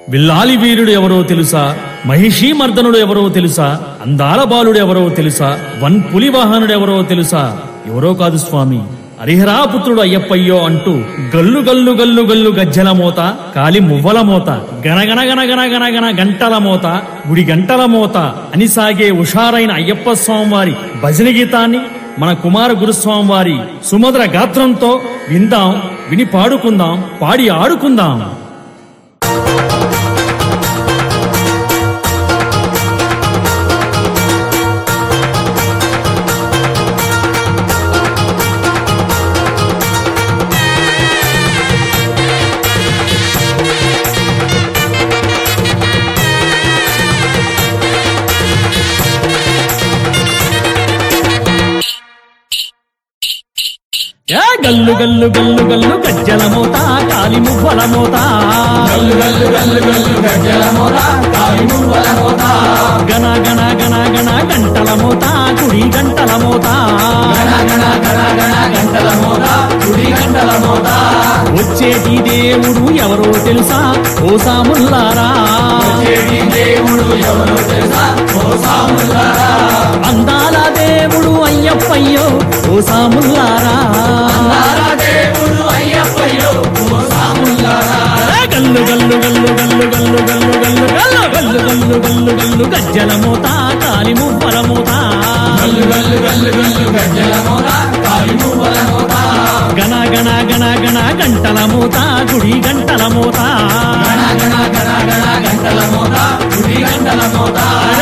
విల్లాలి వీరుడు ఎవరో తెలుసా మహిషీ మర్దనుడు ఎవరో తెలుసా అందాల బాలుడు ఎవరో తెలుసా వన్ పులి వాహనుడు ఎవరో తెలుసా ఎవరో కాదు స్వామి హరిహరాపుత్రుడు అయ్యప్పయ్యో అంటూ గల్లు గల్లు గల్లు గల్లు గజ్జల మోత కాలి మువ్వల మోత గణగణ గణ గణ గణ గణ గంటల మోత గుడి గంటల మోత అని సాగే ఉషారైన అయ్యప్ప స్వామి వారి భజన గీతాన్ని మన కుమార గురుస్వామి వారి సుమధుర గాత్రంతో విందాం విని పాడుకుందాం పాడి ఆడుకుందాం ఏ గల్లు గల్లు గల్లు గల్లు గజ్జల మోత కాలి మువ్వల మోత గల్లు గల్లు గల్లు గల్లు గజ్జల మోత కాలి మువ్వల మోత గణ గణ గణ గణ గంటల మోత గుడి గంటల మోత గణ గణ గణ గణ గంటల మోత గుడి గంటల మోత వచ్చేటి దేవుడు ఎవరో తెలుసా ఓ సాముల్లారా చేడి దేవుడు ఎవరో తెలుసా ఓ సాములారా అందాల దేవుడు అయ్యప్పయ్యో ఓ సాముల్లారా నారా దేవుడు అయ్యప్పయ్యో ఓ సాములారా ఏ గల్లు గల్లు గల్లు గల్లు గల్లు గల్లు గల్లు గల్లు గల్లు గల్లు గల్లు గల్లు గజ్జల మోత కాలి మువ్వల మోత గల్లు గల్లు గల్లు గల్లు గజ్జల మోత కాలి మువ్వల మోత గణ గణ గణ గణ గంటల మోత గుడి గంటల మోత గణ గణ గణ గణ గంటల మోత గుడి గంటల మోత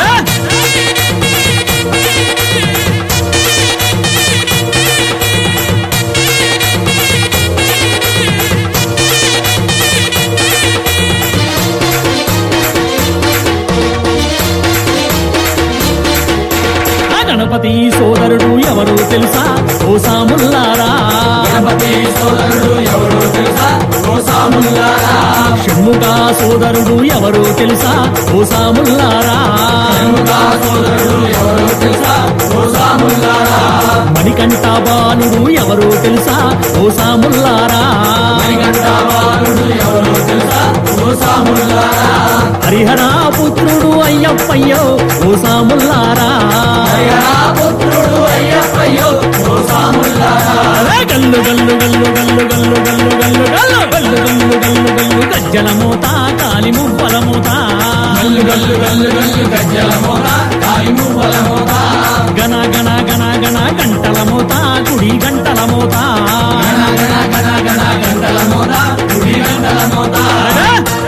ఆ గణపతి సోదరుడు ఎవరు తెలుసా ఓ సాముల్లారా గణపతి సోదరుడు ఎవరో తెలుసా ఓ సాములారా షణ్ముఖ సోదరుడు ఎవరు తెలుసా ఓ సాముల్లారా షణ్ముఖ సోదరుడు ఎవరో తెలుసా ఓ సాములారా మణికంఠ బాలుడు ఎవరు తెలుసా ఓ సాముల్లారా మణికంఠ బాలుడు ఎవరో తెలుసా ఓ సాములారా హరిహర పుత్రుడు అయ్యప్పయ్యో ఓ సాముల్లారా హరిహరా పుత్రుడు అయ్యప్పయ్యో ఓ సాములారా అరే గల్లు గల్లు గల్లు గల్లు గల్లు గల్లు గల్లు గల్లు గల్లు గల్లు గల్లు గల్లు గజ్జల మోత కాలి మువ్వల మోత గల్లు గల్లు గల్లు గల్లు గజ్జల మోత కాలి మువ్వల మోత గణ గణ గణ గణ గంటల మోత గుడి గంటల మోత గణ గణ గణ గణ గంటల మోత గుడి గంటల మోత అరే!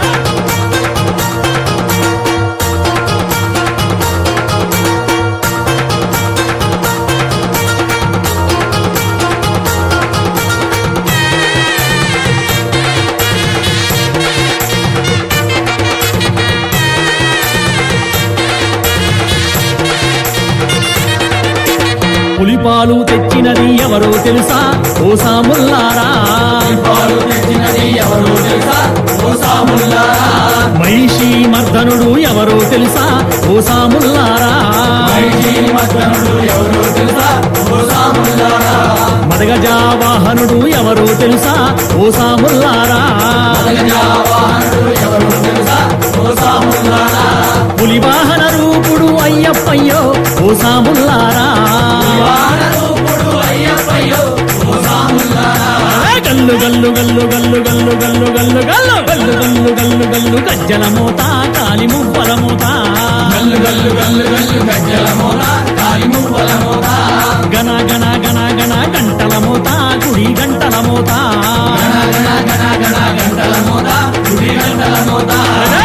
పులిపాలు తెచ్చినది ఎవరో తెలుసా ఓ సాముల్లారా పాలు తెచ్చినది ఎవరో తెలుసా ఓ సాములారా మహిషి మర్దనుడు ఎవరో తెలుసా ఓ సాముల్లారా ఐజీ మద్దనుడు ఎవరో తెలుసా ఓ సాములారా మదగజా వాహనుడు ఎవరో తెలుసా ఓ సాముల్లారా వాహనుడు ఎవరో తెలుసా ఓ సాములారా పులి వాహన రూపుడు అయ్యప్పయ్యో ఓ సాముల్లారా వాహనరూపుడు అయ్యప్పయ్యో ఓ సాములారా అరే గల్లు గల్లు గల్లు గల్లు గల్లు గల్లు గల్లు గల్లు గల్లు గల్లు గల్లు గల్లు గజ్జల మోత కాలి మువ్వల మోత గల్లు గల్లు గల్లు గల్లు గజ్జల మోత కాలి మువ్వల మోత గణ గణ గణ గణ గంటల మోత గుడి గంటల మోత గణ గణ గణ గణ గంటల మోత గుడి గంటల మోత అరే!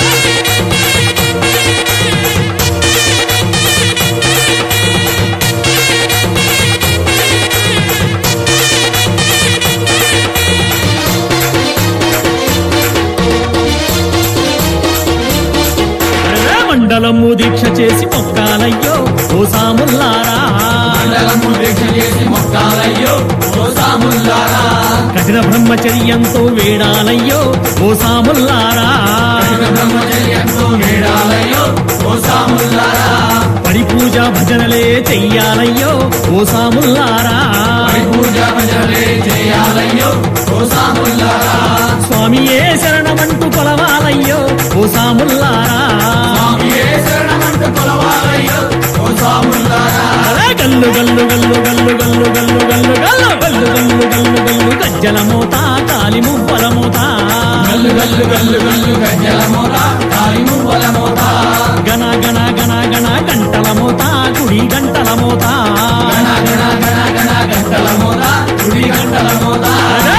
అరే మండలము దీక్ష చేసి మొక్కాలయ్యో ఓ సాముల్లారా మండలము దీక్ష చేసి మొక్కాలయ్యో ఓ సాములారా కఠిన బ్రహ్మచర్యంతో వేడాలయ్యో ఓ సాముల్లారా కఠిన బ్రహ్మచర్యంతో వేడాలయ్యో ఓ సాములారా పడి పూజ భజనలే చెయ్యాలయ్యో ఓ సాముల్లారా పడి పూజ భజనలే చేయాలయ్యో ఓ సాములారా స్వామియే శరణమంటూ కొలవాలయ్యో ఓ సాముల్లారా స్వామియే శరణమంటూ కొలవాలయ్యో ఓ స్వాములారా అరే గల్లు గల్లు గల్లు గల్లు గల్లు గల్లు గల్లు గల్లు గల్లు గల్లు గల్లు గల్లు గజ్జల మోత కాలి మువ్వల మోత గల్లు గల్లు గల్లు గల్లు గజ్జల మోత కాలి మువ్వల మోత గణ గణ గణ గణ గంటల మోత గుడి గంటల మోత గణ గణ గణ గణ గంటల మోత గుడి గంటల మోత అరే!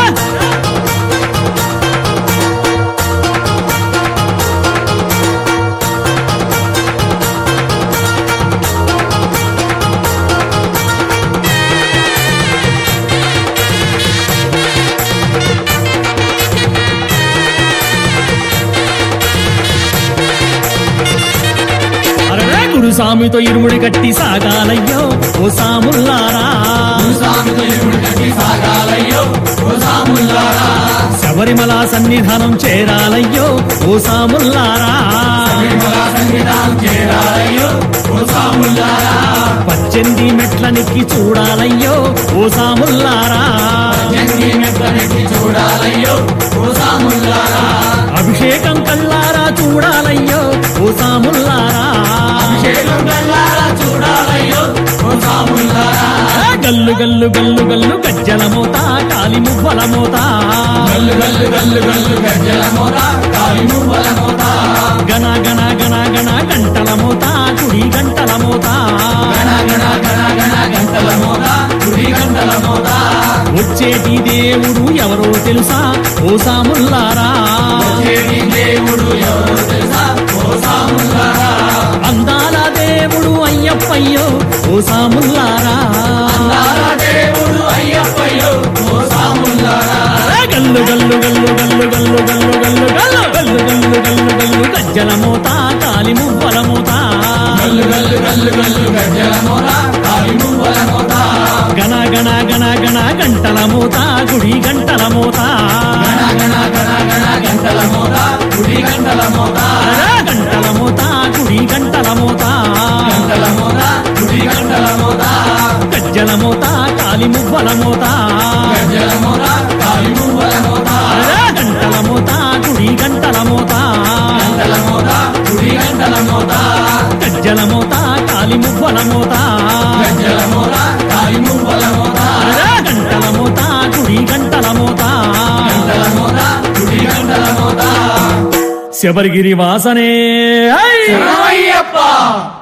అరే గురుసామితో ఇరుముడి కట్టి సాగాలయ్యో ఓ సాముల్లారా స్వామితో ఎప్పుడు కట్టి సాగాలయ్యో ఓ స్వాములారా శబరిమల సన్నిధానం చేరాలయ్యో ఓ సాముల్లారా విమల సంగీతం చేరాలయ్యో ఓ స్వాములారా పద్దెనిమిది మెట్ల నెక్కి చూడాలయ్యో ఓ సాముల్లారా జంగి మెట్లనెక్కి చూడాలయ్యో ఓ స్వాములారా అభిషేకం కల్లారా చూడాలయ్యో ఓ సాముల్లారా అభిషేకం కల్లారా చూడాలయ్యో ఓ స్వాములారా ఆ గల్లు గల్లు గల్లు గల్లు గజ్జల మోత కాలి మువ్వల మోత గల్లు గల్లు గల్లు గల్లు గజ్జల మోత కాలి మువ్వల మోత గణ గణ గణ గణ గంటల మోత గుడి గంటల మోత గణ గణ గణ గణ గంటల మోత గుడి గంటల మోత వచ్చేటి దేవుడు ఎవరో తెలుసా ఓ సాముల్లారా చేరి దేవుడు ఎవరో తెలుసా ఓ స్వాములారా అందాల దేవుడు అయ్యప్పయ్యో ఓ సాముల్లారా నారా దేవుడు అయ్యప్పయ్యో ఓ స్వాములారా ఆ గల్లు గల్లు గల్లు గల్లు గల్లు గల్లు గల్లు గల్లు గల్లు గల్లు గల్లు గల్లు గజ్జల మోత కాలి మువ్వల మోత గల్లు గల్లు గల్లు గల్లు గజ్జల మోత కాలి మువ్వల మోత గణ గణ గణ గణ గంటల మోత గుడి గంటల మోత గణ గణ గణ గణ గంటల మోత గుడి గంటల మోత అరే గంటల మోత గుడి గంటల మోత గంటల మోత గుడి గంటల మోత గజ్జల మోత కాలి మువ్వల మోత గజ్జల మోత కాలి మువ్వల మోత అరే గంటల మోత గుడి గంటల మోత గంటల మోత గుడి గంటల మోత గజ్జల మోత కాలి మువ్వల మోత గజ్జల మోత కాలి మువ్వల మోత అరే గంటల మోత గుడి గంటల మోత గంటల మోత గుడి గంటల మోత శబరిగిరి వాసనే ఐ! శరణమయ్యప్ప